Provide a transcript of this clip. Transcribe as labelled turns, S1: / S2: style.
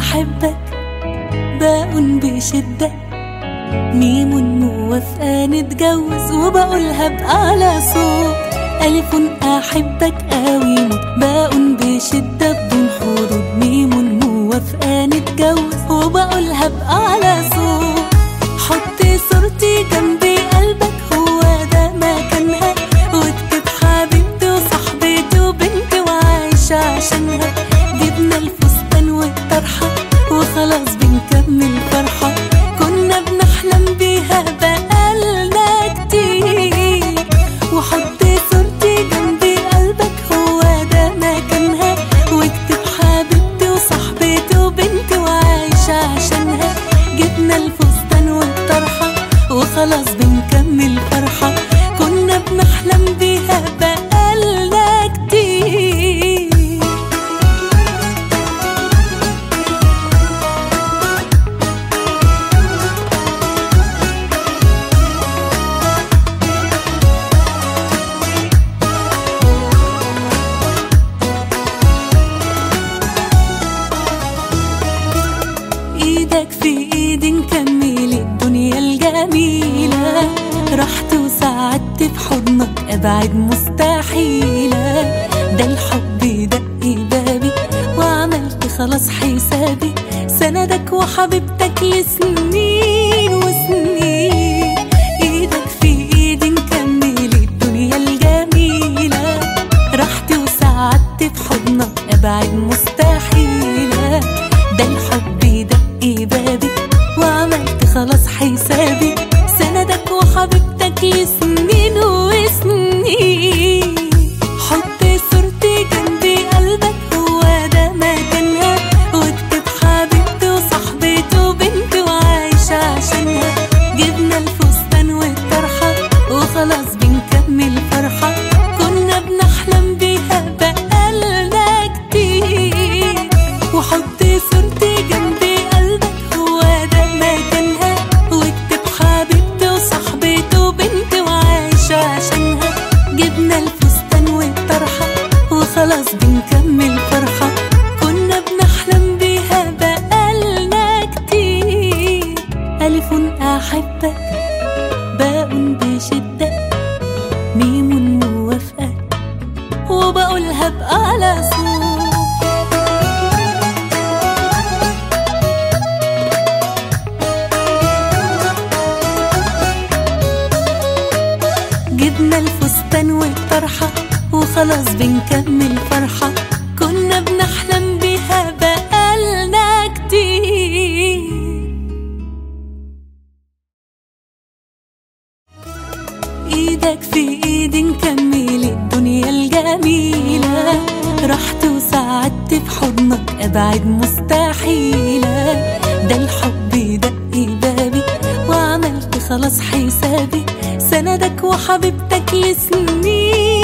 S1: أحبك باء بشدة ميم موافقة نتجوز وبقولها بأعلى صوت ألف أحبك قوي موت باء بشدة بدون حدود ميم موافقة نتجوز وبقولها بأعلى صوت حط صورتي جنبي قلبك هو ده مكانها واكتب حبيبتي وصاحبتي وبنتي وعايشة عشانها جبنا الفستان والطرحة وخلاص بنكمل فرحة كنا بنحلم بيها بقالنا كتير وحط صورتي جنبي قلبك هو ده مكانها واكتب حبيبتي وصاحبتي وبنتي وعايشة عشانها جبنا الفستان والطرحة وخلاص بنكمل فرحة كنا بنحلم بيها بقالنا كتير ايدك في ايدي نكمل الدنيا الجميلة رحت وسعدت في حضنك ابعد مستحيلة ده الحب دق بابي وعملت خلاص حسابي سندك وحبيبتك لسنين وسنين ايدك في ايدي نكمل الدنيا الجميلة رحت وسعدت في حضنك ابعد مستحيلة ده الحب دق بابي وعملت خلاص حسابي سندك وحبيبتك لسنين وسنين حط صورتي جنبي قلبك هو ده مكانها واكتب حبيبتي وصاحبتي وبنتي وعايشة عشانها جبنا الفستان والطرحة وخلاص بنكمل فرحة كنا بنحلم بيها بقالنا كتير وحط صورتي جنبي قلبك هو ده مكانها واكتب حبيبتي وصاحبتي وبنتي وعايشة عشانها جبنا الفستان والطرحة وخلاص بنكمل فرحة كنا بنحلم بيها بقالنا كتير ألف أحبك باء بشدة ميم موافقة وبقولها بأعلى صوت جبنا الفستان والطرحة وخلاص بنكمل فرحة كنا بنحلم بيها بقالنا كتير ايدك في ايدي نكمل الدنيا الجميلة رحت وسعدت في حضنك ابعد مستحيلة ده الحب دق بابي وعملت خلاص حسابي سندك وحبيبتك لسنين